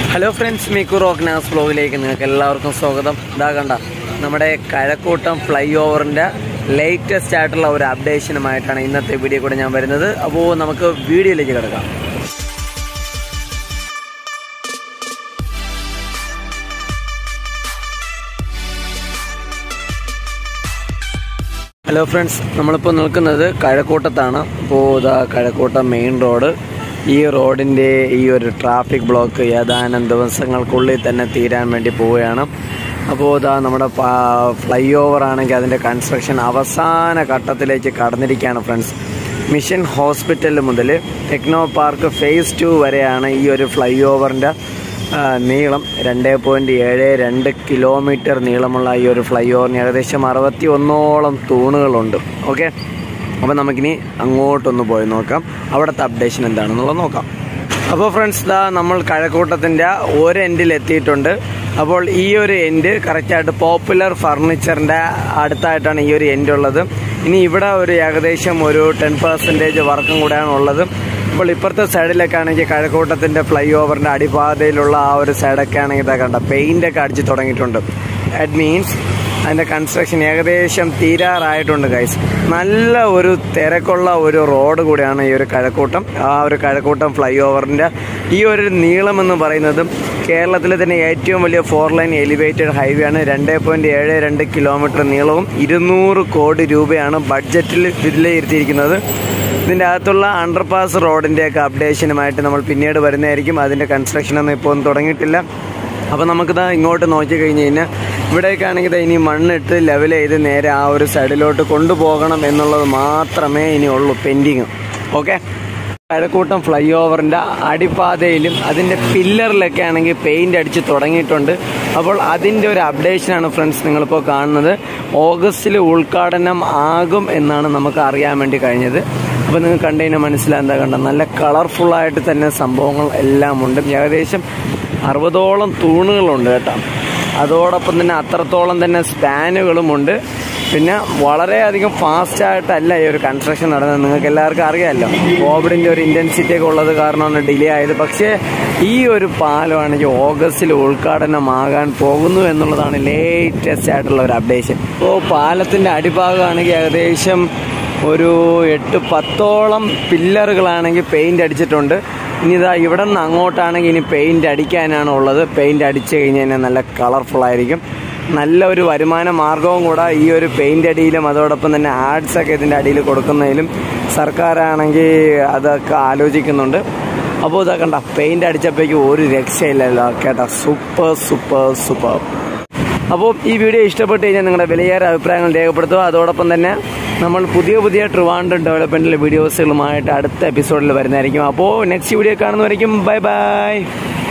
hello friends മിക്കു റോക്നാസ് ബ്ലോഗിലേക്ക് നിങ്ങൾക്ക് എല്ലാവർക്കും സ്വാഗതം ഇതാ കണ്ട നമ്മുടെ കഴക്കൂട്ടം ഫ്ലൈ ഓവറിൻ്റെ ലേറ്റസ്റ്റ് ആയിട്ടുള്ള ഒരു അപ്ഡേഷനുമായിട്ടാണ് ഇന്നത്തെ വീഡിയോ കൂടെ ഞാൻ വരുന്നത് അപ്പോൾ നമുക്ക് വീഡിയോയിലേക്ക് കിടക്കാം ഹലോ ഫ്രണ്ട്സ് നമ്മളിപ്പോൾ നിൽക്കുന്നത് കഴക്കൂട്ടത്താണ് ഇപ്പോൾ ഇതാ കഴക്കൂട്ടം മെയിൻ റോഡ് ഈ റോഡിൻ്റെ ഈ ഒരു ട്രാഫിക് ബ്ലോക്ക് ഏതാനും ദിവസങ്ങൾക്കുള്ളിൽ തന്നെ തീരാൻ വേണ്ടി പോവുകയാണ് അപ്പോൾ ഇതാ നമ്മുടെ ഫ്ലൈ ഓവർ ആണെങ്കിൽ അതിൻ്റെ കൺസ്ട്രക്ഷൻ അവസാന ഘട്ടത്തിലേക്ക് കടന്നിരിക്കുകയാണ് ഫ്രണ്ട്സ് മിഷൻ ഹോസ്പിറ്റൽ മുതൽ ടെക്നോ പാർക്ക് ഫേസ് ടു വരെയാണ് ഈ ഒരു ഫ്ലൈ ഓവറിൻ്റെ ആ, നീളം രണ്ട് പോയിൻറ്റ് ഏഴ് രണ്ട് കിലോമീറ്റർ നീളമുള്ള ഈ ഒരു ഫ്ലൈ ഓവറിന് ഏകദേശം അറുപത്തി ഒന്നോളം തൂണുകളുണ്ട് ഓക്കെ അപ്പോൾ നമുക്കിനി അങ്ങോട്ടൊന്ന് പോയി നോക്കാം അവിടുത്തെ അപ്ഡേഷൻ എന്താണെന്നുള്ളത് നോക്കാം അപ്പോൾ ഫ്രണ്ട്സ് ദാ നമ്മൾ കഴക്കൂട്ടത്തിൻ്റെ ഒരു എൻഡിൽ എത്തിയിട്ടുണ്ട് അപ്പോൾ ഈ ഒരു എൻഡ് കറക്റ്റായിട്ട് പോപ്പുലർ ഫർണിച്ചറിൻ്റെ അടുത്തായിട്ടാണ് ഈ ഒരു എൻഡ് ഉള്ളത് ഇനി ഇവിടെ ഒരു ഏകദേശം ഒരു ടെൻ പെർസെൻറ്റേജ് വർക്കും കൂടെയാണ് ഉള്ളത് അപ്പോൾ ഇപ്പുറത്തെ സൈഡിലൊക്കെ ആണെങ്കിൽ കഴക്കൂട്ടത്തിൻ്റെ ഫ്ലൈ ഓവറിൻ്റെ അടിപാതയിലുള്ള ആ ഒരു സൈഡൊക്കെ ആണെങ്കിൽ ഇതാ കണ്ട പെയിൻ്റൊക്കെ അടിച്ച് തുടങ്ങിയിട്ടുണ്ട് ദാറ്റ് മീൻസ് അതിൻ്റെ കൺസ്ട്രക്ഷൻ ഏകദേശം തീരാറായിട്ടുണ്ട് ഗൈസ് നല്ല ഒരു തിരക്കുള്ള ഒരു റോഡ് കൂടിയാണ് ഈ ഒരു കഴക്കൂട്ടം ആ ഒരു കഴക്കൂട്ടം ഫ്ലൈ ഓവറിൻ്റെ ഈ ഒരു നീളം എന്ന് പറയുന്നത് കേരളത്തിലെ തന്നെ ഏറ്റവും വലിയ ഫോർ ലൈൻ എലിവേറ്റഡ് ഹൈവേ ആണ് രണ്ട് പോയിൻറ്റ് ഏഴ് രണ്ട് കിലോമീറ്റർ നീളവും ഇരുന്നൂറ് കോടി രൂപയാണ് ബഡ്ജറ്റിൽ വിലയിരുത്തിയിരിക്കുന്നത് ഇതിൻ്റെ അകത്തുള്ള അണ്ടർപാസ് റോഡിൻ്റെയൊക്കെ അപ്ഡേഷനുമായിട്ട് നമ്മൾ പിന്നീട് വരുന്നതായിരിക്കും അതിൻ്റെ കൺസ്ട്രക്ഷനൊന്നും ഇപ്പോൾ ഒന്നും തുടങ്ങിയിട്ടില്ല അപ്പോൾ നമുക്കിതാ ഇങ്ങോട്ട് നോക്കി കഴിഞ്ഞ് കഴിഞ്ഞാൽ ഇവിടേക്ക് ആണെങ്കിൽ ഇനി മണ്ണിട്ട് ലെവൽ ചെയ്ത് നേരെ ആ ഒരു സൈഡിലോട്ട് കൊണ്ടുപോകണം എന്നുള്ളത് മാത്രമേ ഇനി ഉള്ളൂ പെൻഡിങ് ഓക്കെ കഴക്കൂട്ടം ഫ്ലൈ ഓവറിൻ്റെ അടിപ്പാതയിലും അതിൻ്റെ പില്ലറിലൊക്കെ ആണെങ്കിൽ പെയിൻ്റ് അടിച്ച് തുടങ്ങിയിട്ടുണ്ട് അപ്പോൾ അതിൻ്റെ ഒരു അപ്ഡേഷനാണ് ഫ്രണ്ട്സ് നിങ്ങളിപ്പോൾ കാണുന്നത് ഓഗസ്റ്റിൽ ഉദ്ഘാടനം ആകും എന്നാണ് നമുക്ക് അറിയാൻ വേണ്ടി കഴിഞ്ഞത് അപ്പോൾ നിങ്ങൾക്ക് കണ്ടു കഴിഞ്ഞാൽ മനസ്സിലാകും എന്താ കണ്ട നല്ല കളർഫുള്ളായിട്ട് തന്നെ സംഭവങ്ങൾ എല്ലാം ഉണ്ട് ഏകദേശം അറുപതോളം തൂണുകളുണ്ട് കേട്ടോ അതോടൊപ്പം തന്നെ അത്രത്തോളം തന്നെ സ്പാനുകളുമുണ്ട് പിന്നെ വളരെയധികം ഫാസ്റ്റായിട്ടല്ല ഈ ഒരു കൺസ്ട്രക്ഷൻ നടന്നത് നിങ്ങൾക്ക് എല്ലാവർക്കും അറിയാമല്ലോ കോവിഡിൻ്റെ ഒരു ഇൻറ്റൻസിറ്റി ഒക്കെ ഉള്ളത് കാരണമാണ് ഡിലേ ആയത് പക്ഷേ ഈ ഒരു പാലമാണെങ്കിൽ ഓഗസ്റ്റിൽ ഉദ്ഘാടനമാകാൻ പോകുന്നു എന്നുള്ളതാണ് ലേറ്റസ്റ്റ് ആയിട്ടുള്ള ഒരു അപ്ഡേഷൻ അപ്പോൾ പാലത്തിൻ്റെ അടിഭാഗമാണെങ്കിൽ ഏകദേശം ഒരു എട്ട് പത്തോളം പില്ലറുകളാണെങ്കിൽ പെയിൻ്റ് അടിച്ചിട്ടുണ്ട് ഇനി ഇതാ ഇവിടെ നിന്ന് അങ്ങോട്ടാണെങ്കിൽ ഇനി പെയിൻ്റ് അടിക്കാനാണ് ഉള്ളത് പെയിൻ്റ് അടിച്ചു കഴിഞ്ഞ് കഴിഞ്ഞാൽ നല്ല കളർഫുൾ ആയിരിക്കും നല്ല ഒരു വരുമാന മാർഗവും കൂടെ ഈ ഒരു പെയിൻ്റ് അടിയിലും അതോടൊപ്പം തന്നെ ആഡ്സ് ഒക്കെ ഇതിൻ്റെ അടിയിൽ കൊടുക്കുന്നതിലും സർക്കാരാണെങ്കിൽ അതൊക്കെ ആലോചിക്കുന്നുണ്ട് അപ്പോൾ ഇതാ കണ്ട പെയിൻ്റ് അടിച്ചപ്പോഴേക്കും ഒരു രക്ഷയില്ലല്ലോ കേട്ടോ സൂപ്പർ സൂപ്പർ സൂപ്പർ അപ്പോൾ ഈ വീഡിയോ ഇഷ്ടപ്പെട്ട് കഴിഞ്ഞാൽ നിങ്ങളുടെ വിലയേറെ അഭിപ്രായങ്ങൾ രേഖപ്പെടുത്തുക അതോടൊപ്പം തന്നെ നമ്മൾ പുതിയ പുതിയ ട്രിവാൻഡ്രം ഡെവലപ്മെൻറ്റിലെ വീഡിയോസുകളുമായിട്ട് അടുത്ത എപ്പിസോഡിൽ വരുന്നതായിരിക്കും അപ്പോൾ നെക്സ്റ്റ് വീഡിയോ കാണുന്നവരായിരിക്കും ബൈ ബൈ